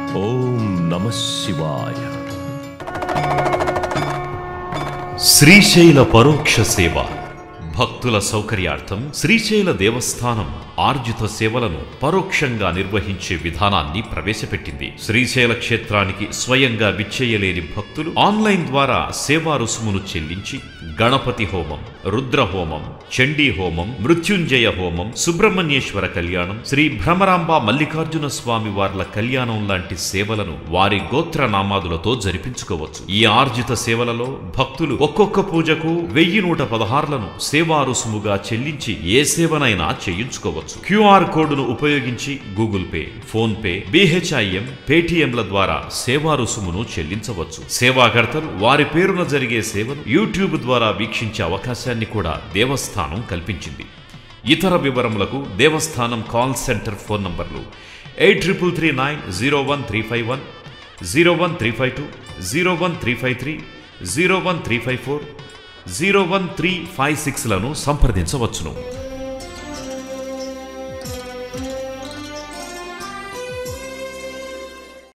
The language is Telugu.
ఓం నమ శివాయ శ్రీశైల పరోక్ష సేవ భక్తుల సౌకర్యార్థం శ్రీశైల దేవస్థానం ఆర్జిత సేవలను పరోక్షంగా నిర్వహించే విధానాన్ని ప్రవేశపెట్టింది శ్రీశైల క్షేత్రానికి స్వయంగా విచ్చేయలేని భక్తులు ఆన్లైన్ ద్వారా సేవా రుసుమును చెల్లించి గణపతి హోమం రుద్ర హోమం చండీ హోమం మృత్యుంజయ హోమం సుబ్రహ్మణ్యేశ్వర కళ్యాణం శ్రీ భ్రమరాంబ మల్లికార్జున స్వామి వార్ల కళ్యాణం లాంటి సేవలను వారి గోత్ర నామాదులతో జరిపించుకోవచ్చు ఈ ఆర్జిత సేవలలో భక్తులు ఒక్కొక్క పూజకు వెయ్యి నూట పదహారులను సేవా రుసుముగా చెల్లించి ఏ సేవనైనా చేయించుకోవచ్చు క్యూఆర్ కోడ్ను ఉపయోగించి Google Pay PhonePe BHIM పేటిఎంల ద్వారా సేవా రుసుమును చెల్లించవచ్చు సేవాకర్తలు వారి పేరున జరిగే సేవను యూట్యూబ్ ద్వారా వీక్షించే అవకాశాన్ని కూడా దేవస్థానం కల్పించింది ఇతర వివరములకు దేవస్థానం కాల్ సెంటర్ ఫోన్ నంబర్లు eight triple three nine zero one three five one zero one three five two zero one three five three zero one three five four zero one three five సిక్స్లను సంప్రదించవచ్చును